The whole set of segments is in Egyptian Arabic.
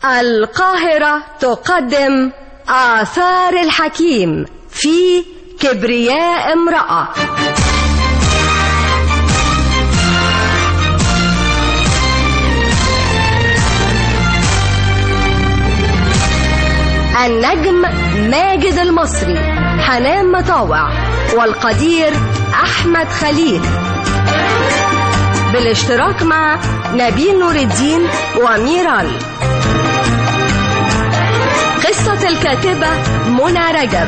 القاهرة تقدم آثار الحكيم في كبرياء امرأة النجم ماجد المصري حنان مطاوع والقدير أحمد خليل بالاشتراك مع نبيل نور الدين وميرال قصة الكاتبة منى رجب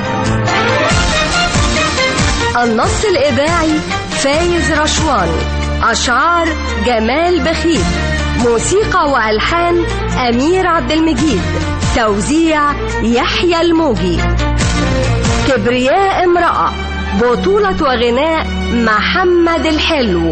النص الإذاعي فايز رشوان أشعار جمال بخيت موسيقى وألحان أمير عبد المجيد توزيع يحيى الموجي كبرياء امرأة بطولة وغناء محمد الحلو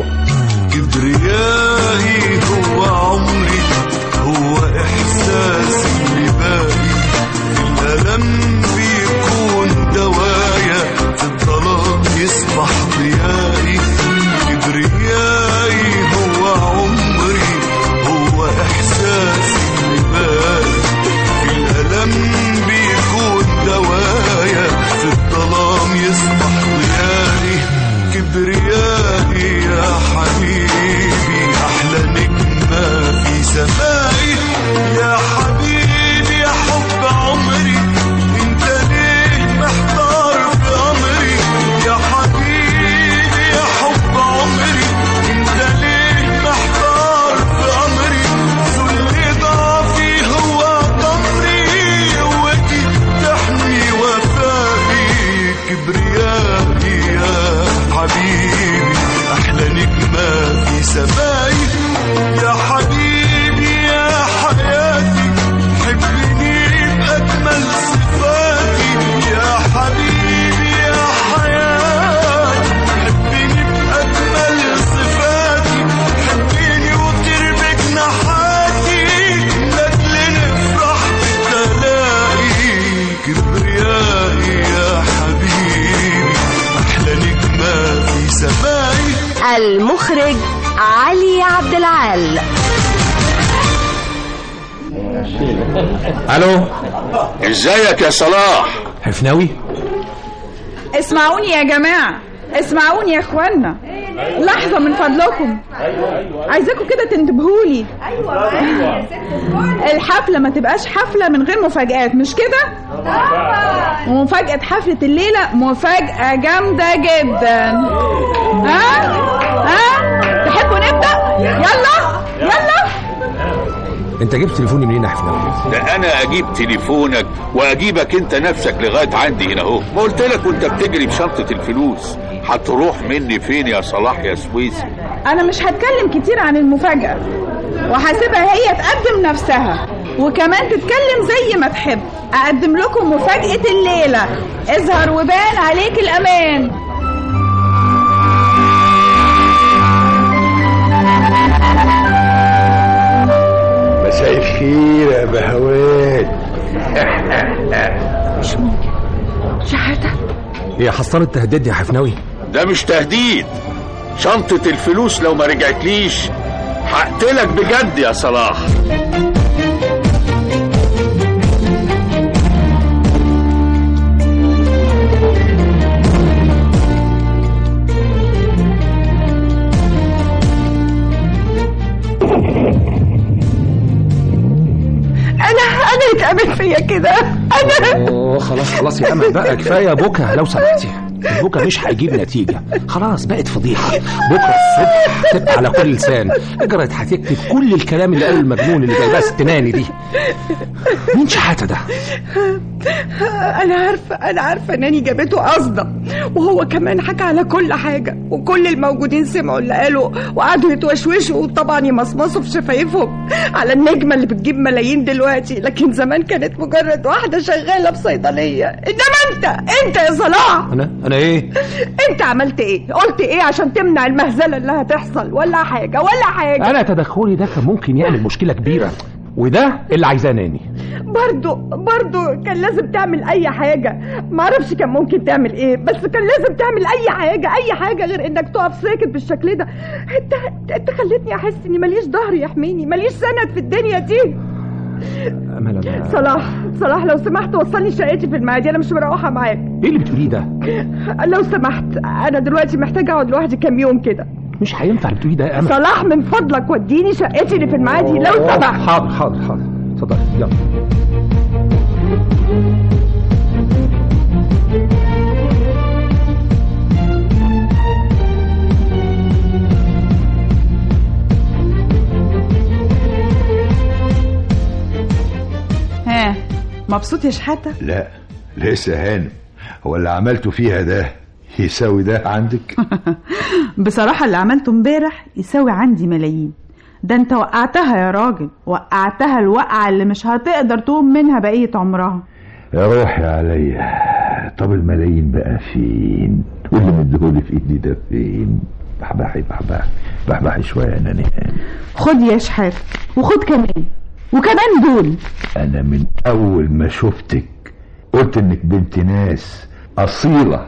كبريائي هو عمري هو إحساسي اللي باقي الألم بيكون دوايا في الظلام يصبح ضيائي كبريائي هو عمري هو إحساسي اللي باقي الألم بيكون دوايا في الظلام يصبح ضيائي كبريائي يا حبيبي أحلى نجمة في سمائي يا حبيبي يا حب عمري انت ليه محتار في أمري يا حبيبي يا حب عمري انت ليه محتار في أمري ذل ضعفي هو ضمري قوتي تحمي وفائي كبريائي يا حبيبي أحلى نجمة في سمائي يا حبيبي يا حياتي حبني بأجمل صفاتي يا حبيبي يا حياتي حبني بأجمل صفاتي حبني وطير بجناحاتي لأجل نفرح بالتلاقي كبريائي يا حبيبي أحلى نجمة في سمائي المخرج علي عبد العال الو ازيك يا صلاح حفناوي اسمعوني يا جماعة اسمعوني يا اخوانا لحظة من فضلكم عايزاكم كده تنتبهولي الحفلة ما تبقاش حفلة من غير مفاجآت مش كده؟ ومفاجأة حفلة الليلة مفاجأة جامدة جدا ها؟ ها؟ تحبوا نبدأ؟ يلا يلا انت جبت تليفوني منين يا حفناوي ده انا اجيب تليفونك واجيبك انت نفسك لغايه عندي هنا اهو ما قلت لك وانت بتجري بشنطه الفلوس هتروح مني فين يا صلاح يا سويسي انا مش هتكلم كتير عن المفاجأة وهسيبها هي تقدم نفسها وكمان تتكلم زي ما تحب اقدم لكم مفاجأة الليلة اظهر وبان عليك الامان مساء الخير يا بهوات هي حصلت تهديد يا حفناوي ده مش تهديد شنطه الفلوس لو ما رجعتليش هقتلك بجد يا صلاح انا انا اتقابل فيا كده انا اوه خلاص خلاص يا امل بقى كفايه بكى لو سمحتي البكا مش هيجيب نتيجة خلاص بقت فضيحة بكرة الصبح تبقى على كل لسان اجرت هتكتب كل الكلام اللي قاله المجنون اللي جايبها ستناني دي مين شحاتة ده انا عارفه انا عارفه انني جابته قصده وهو كمان حكى على كل حاجه وكل الموجودين سمعوا اللي قاله وقعدوا يتوشوشوا وطبعا يمصمصوا في شفايفهم على النجمه اللي بتجيب ملايين دلوقتي لكن زمان كانت مجرد واحده شغاله في صيدليه انما انت انت يا صلاح انا انا ايه انت عملت ايه قلت ايه عشان تمنع المهزله اللي هتحصل ولا حاجه ولا حاجه انا تدخلي ده كان ممكن يعمل مشكلة كبيرة وده اللي عايزاه ناني برضو برضو كان لازم تعمل اي حاجة معرفش كان ممكن تعمل ايه بس كان لازم تعمل اي حاجة اي حاجة غير انك تقف ساكت بالشكل ده انت انت خلتني احس اني ماليش ظهر يحميني ماليش سند في الدنيا دي امل انا صلاح صلاح لو سمحت وصلني شقتي في المعادي انا مش مروحه معاك ايه اللي بتقوليه ده لو سمحت انا دلوقتي محتاجه اقعد لوحدي كام يوم كده مش هينفع اللي بتقوليه ده يا امل صلاح من فضلك وديني شقتي اللي في المعادي لو سمحت حاضر حاضر حاضر اتفضل يلا ها مبسوط يا شحاته لا لسه هانم هو اللي عملته فيها ده يساوي ده عندك بصراحه اللي عملته امبارح يساوي عندي ملايين ده انت وقعتها يا راجل وقعتها الوقعه اللي مش هتقدر تقوم منها بقيه عمرها يا روحي عليا طب الملايين بقى فين واللي مديهولي في ايدي ده فين بحبحي بحبحي بحبحي شويه انا نهان خد يا شحاته وخد كمان وكمان دول انا من اول ما شفتك قلت انك بنت ناس اصيله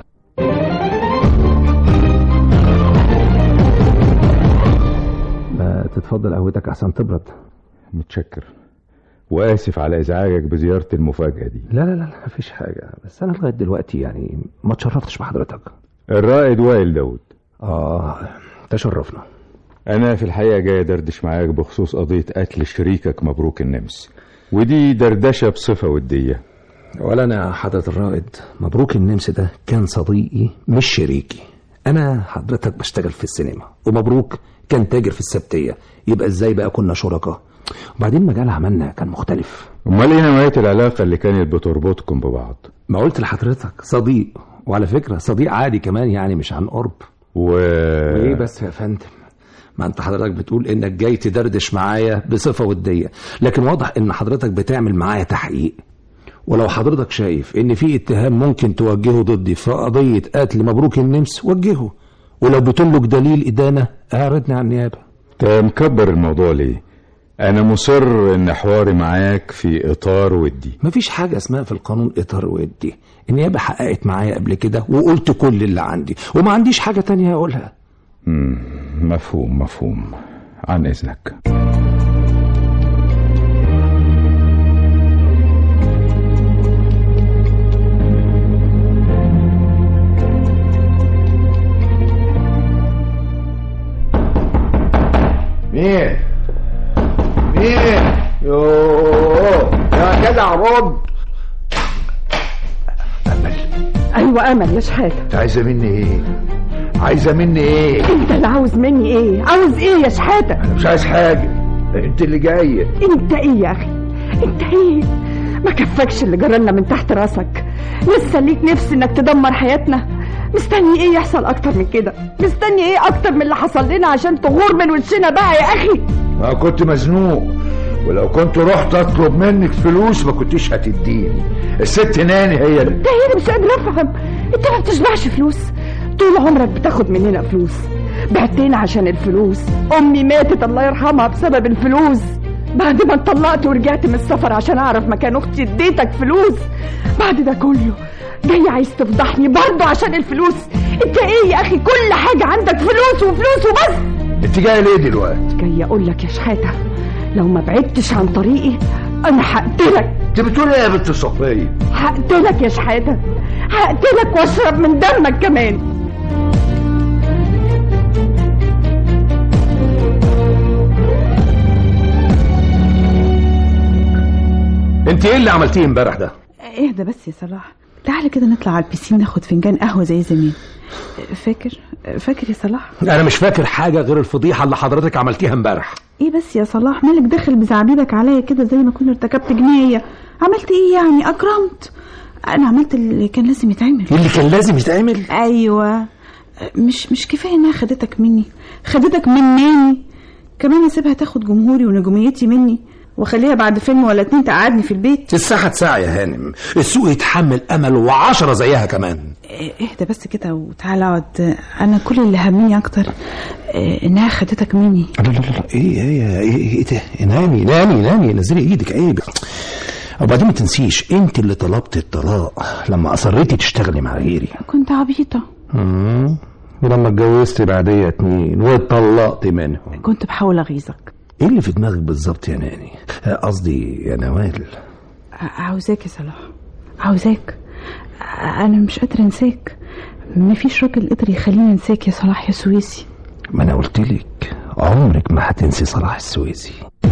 ما تتفضل قهوتك احسن تبرد متشكر واسف على ازعاجك بزياره المفاجاه دي لا لا لا مفيش حاجه بس انا لغايه دلوقتي يعني ما اتشرفتش بحضرتك الرائد وائل داود اه تشرفنا انا في الحقيقه جاي ادردش معاك بخصوص قضيه قتل شريكك مبروك النمس ودي دردشه بصفه وديه ولا انا حضرة الرائد مبروك النمس ده كان صديقي مش شريكي انا حضرتك بشتغل في السينما ومبروك كان تاجر في السبتيه يبقى ازاي بقى كنا شركاء وبعدين مجال عملنا كان مختلف امال ايه نوعيه العلاقه اللي كانت بتربطكم ببعض ما قلت لحضرتك صديق وعلى فكره صديق عادي كمان يعني مش عن قرب و وايه بس يا فندم ما انت حضرتك بتقول انك جاي تدردش معايا بصفه وديه لكن واضح ان حضرتك بتعمل معايا تحقيق ولو حضرتك شايف ان في اتهام ممكن توجهه ضدي في قضيه قتل مبروك النمس وجهه ولو بتملك دليل ادانه اعرضني على النيابه انت مكبر الموضوع ليه انا مصر ان حواري معاك في اطار ودي مفيش حاجه اسمها في القانون اطار ودي النيابه حققت معايا قبل كده وقلت كل اللي عندي وما عنديش حاجه تانية اقولها مم، مفهوم مفهوم عن اذنك مين مين يوه يا جدع رد ايوه امل يا شحاته انت عايزه مني ايه عايزه مني ايه انت اللي عاوز مني ايه عاوز ايه يا شحاته انا مش عايز حاجه انت اللي جايه انت ايه يا اخي انت ايه ما كفكش اللي جرالنا من تحت راسك لسه ليك نفس انك تدمر حياتنا مستني ايه يحصل اكتر من كده مستني ايه اكتر من اللي حصل لنا عشان تغور من وشنا بقى يا اخي ما كنت مزنوق ولو كنت رحت اطلب منك فلوس ما كنتيش هتديني الست ناني هي اللي ده انا مش قادر افهم انت ما بتشبعش فلوس طول عمرك بتاخد مننا فلوس بعتنا عشان الفلوس امي ماتت الله يرحمها بسبب الفلوس بعد ما اتطلقت ورجعت من السفر عشان اعرف مكان اختي اديتك فلوس بعد ده كله جاي عايز تفضحني برضه عشان الفلوس انت ايه يا اخي كل حاجه عندك فلوس وفلوس وبس انت جايه ليه دلوقتي جاي اقول لك يا شحاته لو ما بعدتش عن طريقي انا هقتلك انت بتقول ايه يا بنت صفيه هقتلك يا شحاته هقتلك واشرب من دمك كمان انت ايه اللي عملتيه امبارح ده اهدى بس يا صلاح تعالى كده نطلع على البسين ناخد فنجان قهوه زي زمان فاكر فاكر يا صلاح انا مش فاكر حاجه غير الفضيحه اللي حضرتك عملتيها امبارح ايه بس يا صلاح مالك داخل بزعبيبك عليا كده زي ما كنا ارتكبت جنايه عملت ايه يعني اكرمت انا عملت اللي كان لازم يتعمل اللي كان لازم يتعمل ايوه مش مش كفايه انها خدتك مني خدتك مني كمان اسيبها تاخد جمهوري ونجوميتي مني واخليها بعد فيلم ولا اتنين تقعدني في البيت الساعة ساعة يا هانم السوق يتحمل أمل وعشرة زيها كمان إيه، اهدى بس كده وتعالى اقعد انا كل اللي همني اكتر إيه، انها خدتك مني لا لا لا ايه ايه ايه, إيه ده نامي نامي نامي نزلي ايدك عيب وبعدين ما تنسيش انت اللي طلبت الطلاق لما اصريتي تشتغلي مع غيري كنت عبيطه مم. ولما اتجوزت بعدية اتنين واتطلقت منهم كنت بحاول اغيظك ايه اللي في دماغك بالظبط يا ناني آه، قصدي يا نوال ع- عاوزاك يا صلاح عاوزاك ع- انا مش قادره انساك مفيش راجل قدر يخليني انساك يا صلاح يا سويسي ما انا قلت لك عمرك ما هتنسي صلاح السويسي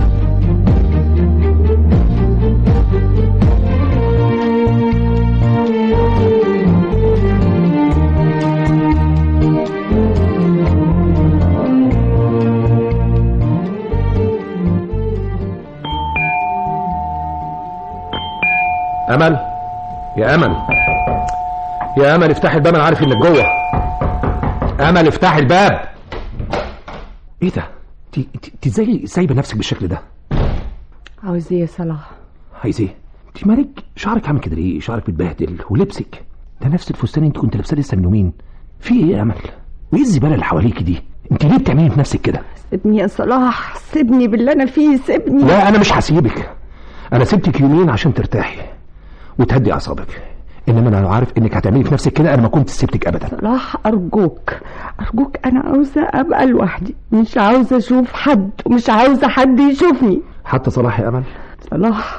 امل يا امل يا امل افتحي الباب انا عارف انك جوه امل افتحي الباب ايه ده انت انت- انت ازاي سايبه نفسك بالشكل ده عاوز ايه يا صلاح عايز ايه انت مالك شعرك عامل كده ليه شعرك متبهدل ولبسك ده نفس الفستان انت كنت لابساه لسه من يومين في ايه يا امل وايه الزباله اللي حواليك دي انت ليه بتعملي في نفسك كده سيبني يا صلاح سيبني باللي انا فيه سيبني لا انا مش هسيبك انا سبتك يومين عشان ترتاحي وتهدي اعصابك انما انا لو عارف انك هتعملي في نفسك كده انا ما كنت سبتك ابدا صلاح أرجوك أرجوك أنا عاوزة أبقى لوحدي مش عاوزة أشوف حد ومش عاوزة حد يشوفني حتى صلاح يا امل صلاح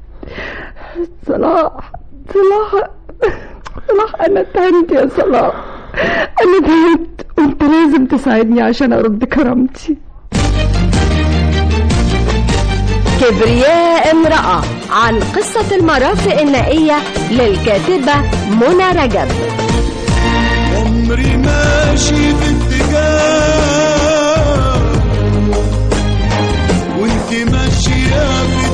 صلاح صلاح صلاح أنا تهنت يا صلاح أنا تهنت وأنت لازم تساعدني عشان أرد كرامتي كبرياء امرأة عن قصة المرافق النائية للكاتبة منى رجب عمري ماشي في اتجاه وانت ماشية في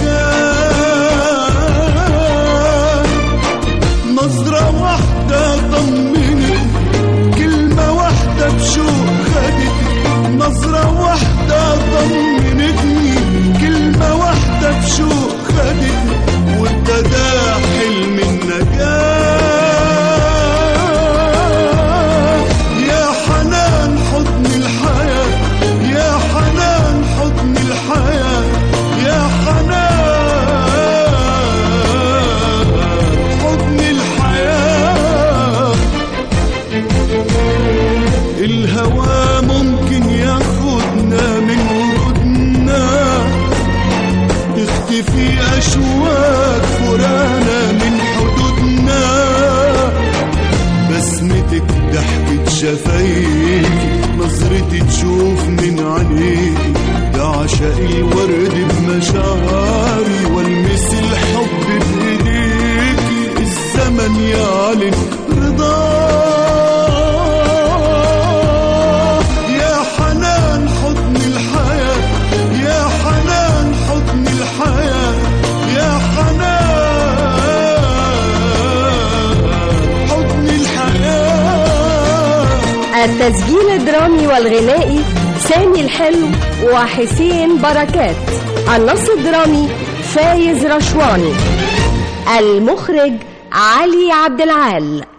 اتجاه نظرة واحدة طمنت كلمة واحدة بشوق خدتني نظرة واحدة طمنتني كلمة واحدة بشوق خدتني وابتدى حلم النجاة يا حنان حضن الحياة يا حنان حضن الحياة يا حنان حضن الحياة الهوى ممكن ياخدنا من وجودنا تختفي أشواك فرانا من حدودنا بسمتك ضحكة شفايفي نظرتي تشوف من عينيكي ده عشق الورد بمشاعري والمس الحب بايديكي الزمن يعلن رضاه يا حنان حضن الحياة يا حنان حضن الحياة يا حنان حضن الحياة التسجيل الدرامي والغنائي سامي الحلو وحسين بركات النص الدرامي فايز رشواني المخرج علي عبد العال